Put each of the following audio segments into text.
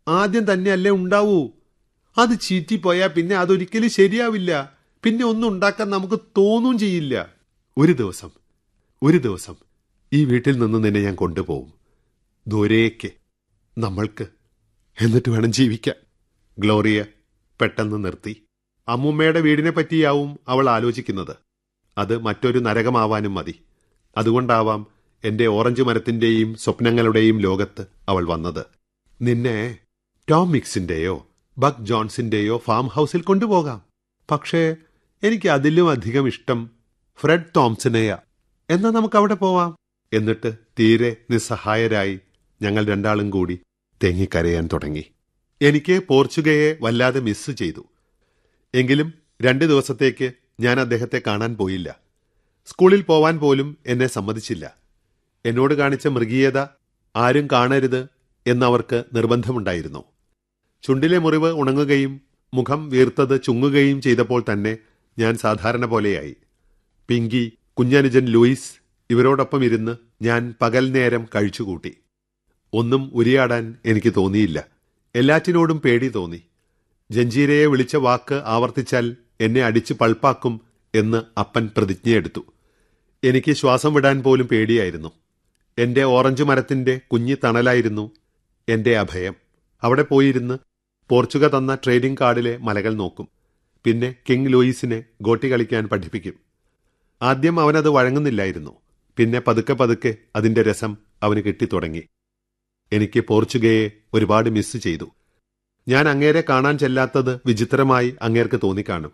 ആദ്യം തന്നെയല്ലേ ഉണ്ടാവൂ അത് ചീറ്റിപ്പോയാൽ പിന്നെ അതൊരിക്കലും ശരിയാവില്ല പിന്നെ ഒന്നും ഉണ്ടാക്കാൻ നമുക്ക് തോന്നും ചെയ്യില്ല ഒരു ദിവസം ഒരു ദിവസം ഈ വീട്ടിൽ നിന്ന് നിന്നെ ഞാൻ കൊണ്ടുപോകും ദൂരേക്ക് നമ്മൾക്ക് എന്നിട്ട് വേണം ജീവിക്കാൻ ഗ്ലോറിയ പെട്ടെന്ന് നിർത്തി അമ്മുമ്മയുടെ വീടിനെ പറ്റിയാവും അവൾ ആലോചിക്കുന്നത് അത് മറ്റൊരു നരകമാവാനും മതി അതുകൊണ്ടാവാം എന്റെ ഓറഞ്ച് മരത്തിന്റെയും സ്വപ്നങ്ങളുടെയും ലോകത്ത് അവൾ വന്നത് നിന്നെ ടോം മിക്സിന്റെയോ ബഗ് ജോൺസിന്റെയോ ഫാം ഹൗസിൽ കൊണ്ടുപോകാം പക്ഷേ എനിക്ക് അതിലും അധികം ഇഷ്ടം ഫ്രെഡ് തോംസനെയാ എന്നാ നമുക്ക് അവിടെ പോവാം എന്നിട്ട് തീരെ നിസ്സഹായരായി ഞങ്ങൾ രണ്ടാളും കൂടി തേങ്ങിക്കരയാൻ തുടങ്ങി എനിക്ക് പോർച്ചുഗയെ വല്ലാതെ മിസ് ചെയ്തു എങ്കിലും രണ്ട് ദിവസത്തേക്ക് ഞാൻ അദ്ദേഹത്തെ കാണാൻ പോയില്ല സ്കൂളിൽ പോവാൻ പോലും എന്നെ സമ്മതിച്ചില്ല എന്നോട് കാണിച്ച മൃഗീയത ആരും കാണരുത് എന്നവർക്ക് നിർബന്ധമുണ്ടായിരുന്നു ചുണ്ടിലെ മുറിവ് ഉണങ്ങുകയും മുഖം വീർത്തത് ചുങ്ങുകയും ചെയ്തപ്പോൾ തന്നെ ഞാൻ സാധാരണ പോലെയായി പിങ്കി കുഞ്ഞനുജൻ ലൂയിസ് ഇവരോടൊപ്പം ഇരുന്ന് ഞാൻ പകൽ നേരം കഴിച്ചുകൂട്ടി ഒന്നും ഉരിയാടാൻ എനിക്ക് തോന്നിയില്ല എല്ലാറ്റിനോടും പേടി തോന്നി ജഞ്ചീരയെ വിളിച്ച വാക്ക് ആവർത്തിച്ചാൽ എന്നെ അടിച്ച് പൾപ്പാക്കും എന്ന് അപ്പൻ പ്രതിജ്ഞയെടുത്തു എനിക്ക് ശ്വാസം വിടാൻ പോലും പേടിയായിരുന്നു എന്റെ ഓറഞ്ച് മരത്തിന്റെ കുഞ്ഞി തണലായിരുന്നു എന്റെ അഭയം അവിടെ പോയിരുന്ന് പോർച്ചുഗ തന്ന ട്രേഡിംഗ് കാർഡിലെ മലകൾ നോക്കും പിന്നെ കിങ് ലൂയിസിനെ ഗോട്ടി കളിക്കാൻ പഠിപ്പിക്കും ആദ്യം അവനത് വഴങ്ങുന്നില്ലായിരുന്നു പിന്നെ പതുക്കെ പതുക്കെ അതിന്റെ രസം അവന് കിട്ടിത്തുടങ്ങി എനിക്ക് പോർച്ചുഗയെ ഒരുപാട് മിസ് ചെയ്തു ഞാൻ അങ്ങേരെ കാണാൻ ചെല്ലാത്തത് വിചിത്രമായി അങ്ങേർക്ക് തോന്നിക്കാണും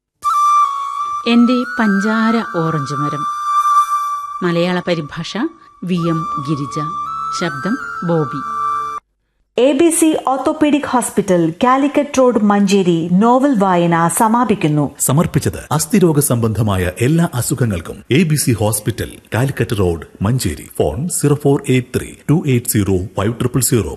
എന്റെ പഞ്ചാര ഓറഞ്ച് മരം മലയാള പരിഭാഷ വി എം ഗിരിജ ശബ്ദം Bobby A B C orthopaedic hospital Calicut road Manjeri novel വായന സമാപിക്കുന്നു സമർപ്പിച്ചത് അസ്ഥിരോഗ സംബന്ധമായ എല്ലാ അസുഖങ്ങൾക്കും A B C hospital Calicut road Manjeri phone zero four eight three two eight zero five triple zero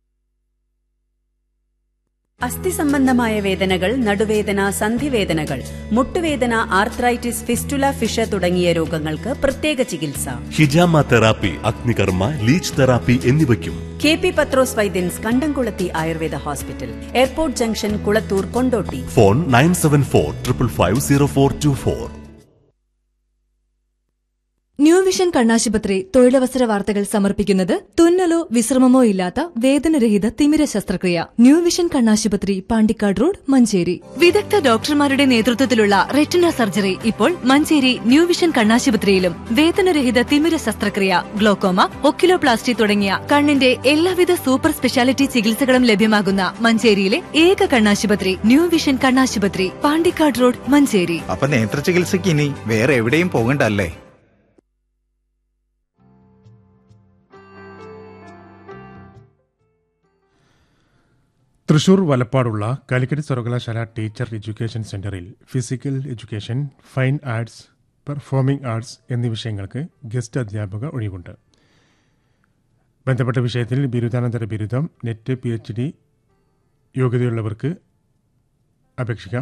അസ്ഥി സംബന്ധമായ വേദനകൾ നടുവേദന സന്ധിവേദനകൾ മുട്ടുവേദന ആർത്രൈറ്റിസ് ഫിസ്റ്റുല ഫിഷ തുടങ്ങിയ രോഗങ്ങൾക്ക് പ്രത്യേക ചികിത്സ ഹിജാമ തെറാപ്പി അഗ്നികർമ്മ ലീച്ച് തെറാപ്പി എന്നിവയ്ക്കും കെ പി പത്രോസ് വൈദ്യൻസ് കണ്ടംകുളത്തി Ayurveda hospital airport junction Kulathur Kondotty phone nine seven four triple five zero four two four new vision കണ്ണാശുപത്രി തൊഴിലവസര വാർത്തകൾ സമർപ്പിക്കുന്നത് തുന്നലോ വിശ്രമമോ ഇല്ലാത്ത വേദനരഹിത തിമിര ശസ്ത്രക്രിയ ന്യൂ വിഷൻ കണ്ണാശുപത്രി പാണ്ടിക്കാട് റോഡ് മഞ്ചേരി വിദഗ്ധ ഡോക്ടർമാരുടെ നേതൃത്വത്തിലുള്ള റെറ്റിന സർജറി ഇപ്പോൾ മഞ്ചേരി ന്യൂ വിഷൻ കണ്ണാശുപത്രിയിലും വേദനരഹിത തിമിര ശസ്ത്രക്രിയ ഗ്ലോക്കോമ ഒക്കിലോപ്ലാസ്റ്റി തുടങ്ങിയ കണ്ണിന്റെ എല്ലാവിധ സൂപ്പർ സ്പെഷ്യാലിറ്റി ചികിത്സകളും ലഭ്യമാകുന്ന മഞ്ചേരിയിലെ ഏക കണ്ണാശുപത്രി ന്യൂ വിഷൻ കണ്ണാശുപത്രി പാണ്ടിക്കാട് റോഡ് മഞ്ചേരി അപ്പൊ നേത്ര ചികിത്സയ്ക്ക് ഇനി വേറെ എവിടെയും പോകണ്ടല്ലേ തൃശൂർ വലപ്പാടുള്ള കാലിക്കറ്റ് സർവകലാശാല ടീച്ചർ എഡ്യൂക്കേഷൻ സെന്ററിൽ physical education fine arts performing arts എന്നീ വിഷയങ്ങൾക്ക് ഗസ്റ്റ് അധ്യാപക ഒഴിവുണ്ട് ബന്ധപ്പെട്ട വിഷയത്തിൽ ബിരുദാനന്തര ബിരുദം നെറ്റ് പി എച്ച് ഡി യോഗ്യതയുള്ളവർക്ക് അപേക്ഷിക്കാം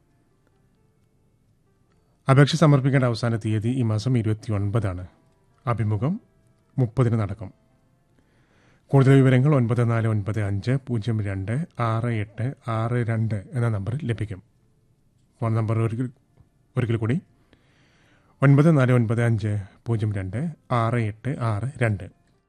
അപേക്ഷ സമർപ്പിക്കേണ്ട അവസാന തീയതി ഈ മാസം ഇരുപത്തി ഒൻപതാണ് അഭിമുഖം മുപ്പതിന് നടക്കും കൂടുതൽ വിവരങ്ങൾ ഒൻപത് നാല് ഒൻപത് അഞ്ച് പൂജ്യം രണ്ട് ആറ് എട്ട് ആറ് രണ്ട് എന്ന നമ്പറിൽ ലഭിക്കും ഫോൺ നമ്പർ ഒരിക്കൽ ഒരിക്കൽ കൂടി ഒൻപത് നാല് ഒൻപത് അഞ്ച് പൂജ്യം രണ്ട് ആറ് എട്ട് ആറ് രണ്ട്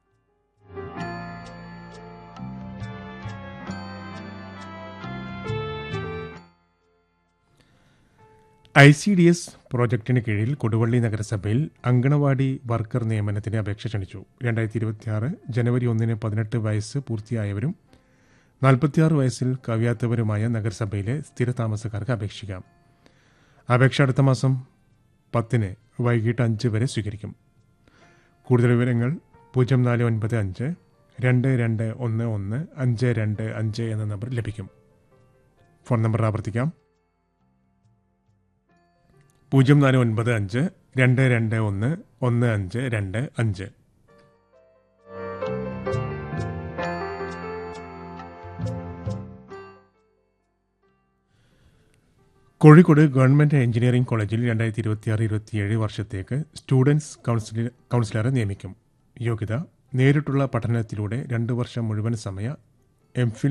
ഐ സി ഡി എസ് പ്രോജക്റ്റിന് കീഴിൽ കൊടുവള്ളി നഗരസഭയിൽ അങ്കണവാടി വർക്കർ നിയമനത്തിന് അപേക്ഷ ക്ഷണിച്ചു രണ്ടായിരത്തി ഇരുപത്തിയാറ് ജനുവരി ഒന്നിന് പതിനെട്ട് വയസ്സ് പൂർത്തിയായവരും നാൽപ്പത്തിയാറ് വയസ്സിൽ കവിയാത്തവരുമായ നഗരസഭയിലെ സ്ഥിരതാമസക്കാർക്ക് അപേക്ഷിക്കാം അപേക്ഷ അടുത്ത മാസം പത്തിന് വൈകിട്ട് അഞ്ച് വരെ സ്വീകരിക്കും കൂടുതൽ വിവരങ്ങൾ പൂജ്യം നാല് ഒൻപത് അഞ്ച് രണ്ട് രണ്ട് ഒന്ന് ഒന്ന് അഞ്ച് രണ്ട് അഞ്ച് എന്ന നമ്പർ ലഭിക്കും ഫോൺ നമ്പർ ആവർത്തിക്കാം പൂജ്യം നാല് ഒൻപത് അഞ്ച് രണ്ട് രണ്ട് ഒന്ന് ഒന്ന് അഞ്ച് രണ്ട് അഞ്ച് കോഴിക്കോട് ഗവൺമെന്റ് എഞ്ചിനീയറിംഗ് കോളേജിൽ രണ്ടായിരത്തി ഇരുപത്തിയാറ് ഇരുപത്തിയേഴ് വർഷത്തേക്ക് സ്റ്റുഡൻസ് കൗൺസിലർ കൗൺസിലറെ നിയമിക്കും യോഗ്യത നേരിട്ടുള്ള പഠനത്തിലൂടെ രണ്ട് വർഷം മുഴുവൻ സമയ എം ഫിൽ